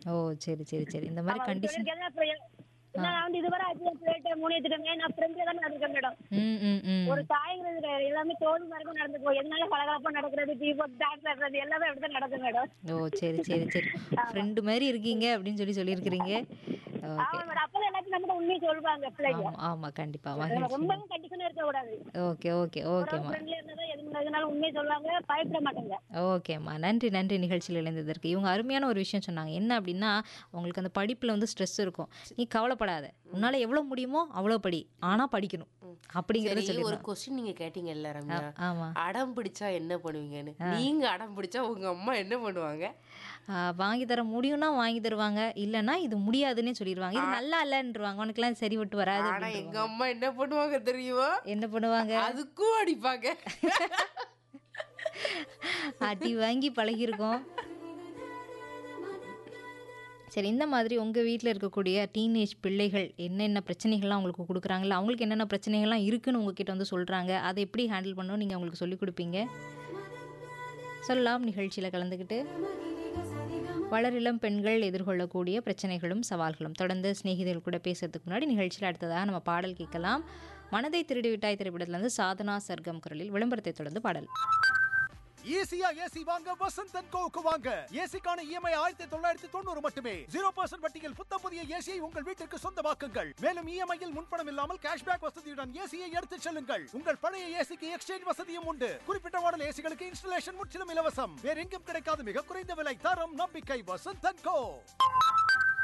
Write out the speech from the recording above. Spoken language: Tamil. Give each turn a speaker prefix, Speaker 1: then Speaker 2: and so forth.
Speaker 1: ஓ சரி சரி சரி இந்த மாதிரி
Speaker 2: அவன்
Speaker 1: கண்டிஷன்
Speaker 2: சொல்லியிருக்கேன் அப்புறம் எ- நான் வந்து இதுவரை ஆச்சு என் பிள்ளைகிட்ட மூணு எடுத்துக்கோங்க நான் ஃப்ரெண்ட்ல தான் நடந்திருக்கேன் மேடம்
Speaker 1: ம் ம் ம்
Speaker 2: ஒரு தாய்ங்கிறது கிடையாது. எல்லாமே தோல் மரமும் நடந்துக்கும் எதனால கலகலப்பா நடக்கிறது டீ போட்டு டான்ஸ் ஆடுறது எல்லாமே அப்படிதான் நடக்கும் மேடம்
Speaker 1: ஓ சரி சரி சரி ஃப்ரெண்டு மாதிரி இருக்கீங்க அப்படின்னு சொல்லி சொல்லியிருக்கிறீங்க ஓகே
Speaker 2: ஆமா மேடம் அப்பதான் எல்லாத்தையும் நம்ம உண்மையை சொல்லுவாங்க பிள்ளைங்க
Speaker 1: ஆமாம் ஆமாம் கண்டிப்பாக மகிழ்ச்சி
Speaker 2: ரொம்பவும் கண்டிஷனா இருக்க கூடாது
Speaker 1: ஓகே ஓகே ஓகேம்மா
Speaker 2: ஃப்ரெண்ட்ல இருந்தா எது எதுனாலும் உண்மையை சொல்லுவாங்க பயப்பட மாட்டாங்க
Speaker 1: ஓகேம்மா நன்றி நன்றி நிகழ்ச்சியில் இணைந்ததற்கு இவங்க அருமையான ஒரு விஷயம் சொன்னாங்க என்ன அப்படின்னா உங்களுக்கு அந்த படிப்பில் வந்து ஸ்ட்ரெஸ் இருக்கும் நீ கவலைப்படாத உன்னால் எவ்வளோ முடியுமோ அவ்வளோ படி ஆனால் படிக்கணும் அப்படிங்கிறத
Speaker 3: சரி
Speaker 1: சொல்லி
Speaker 3: ஒரு கொஸ்டின் நீங்க கேட்டீங்கல்ல ரம்யா
Speaker 1: ஆமாம்
Speaker 3: அடம் பிடிச்சா என்ன பண்ணுவீங்கன்னு நீங்க அடம் பிடிச்சா உங்க அம்மா என்ன பண்ணுவாங்க
Speaker 1: வாங்கி தர முடியும்னா வாங்கி தருவாங்க இல்லைன்னா இது முடியாதுன்னே சொல்லிடுவாங்க இது நல்லா இல்லைன்றவாங்க உனக்குலாம் சரி விட்டு வராது
Speaker 3: ஆனா எங்க அம்மா என்ன பண்ணுவாங்க தெரியுமா
Speaker 1: என்ன பண்ணுவாங்க
Speaker 3: அதுக்கும் அடிப்பாங்க
Speaker 1: அடி வாங்கி பழகியிருக்கோம் சரி இந்த மாதிரி உங்கள் வீட்டில் இருக்கக்கூடிய டீனேஜ் பிள்ளைகள் என்னென்ன பிரச்சனைகள்லாம் உங்களுக்கு கொடுக்குறாங்களோ அவங்களுக்கு என்னென்ன பிரச்சனைகள்லாம் இருக்குன்னு உங்ககிட்ட வந்து சொல்கிறாங்க அதை எப்படி ஹேண்டில் பண்ணணும் நீங்கள் அவங்களுக்கு சொல்லிக் கொடுப்பீங்க சொல்லலாம் நிகழ்ச்சியில் கலந்துக்கிட்டு வளரிளம் பெண்கள் எதிர்கொள்ளக்கூடிய பிரச்சனைகளும் சவால்களும் தொடர்ந்து சிநேகிதர்கள் கூட பேசுறதுக்கு முன்னாடி நிகழ்ச்சியில் அடுத்ததாக நம்ம பாடல் கேட்கலாம் மனதை திருடி விட்டாய் திரைப்படத்துலேருந்து சாதனா சர்க்கம் குரலில் விளம்பரத்தை தொடர்ந்து பாடல்
Speaker 4: ஈஸியா ஏசி வாங்க வசந்த் அண்ட் கோவுக்கு வாங்க ஏசிக்கான இஎம்ஐ ஆயிரத்தி தொள்ளாயிரத்தி தொண்ணூறு மட்டுமே ஜீரோ பர்சன்ட் வட்டியில் புத்த புதிய ஏசியை உங்கள் வீட்டிற்கு சொந்தமாக்குங்கள் மேலும் இஎம்ஐயில் முன்பணம் இல்லாமல் கேஷ்பேக் வசதியுடன் ஏசியை எடுத்துச் செல்லுங்கள் உங்கள் பழைய ஏசிக்கு எக்ஸ்சேஞ்ச் வசதியும் உண்டு குறிப்பிட்ட மாடல் ஏசிகளுக்கு இன்ஸ்டலேஷன் முற்றிலும் இலவசம் வேற எங்கும் கிடைக்காத மிக குறைந்த விலை தரம் நம்பிக்கை வசந்த் அண்ட் கோ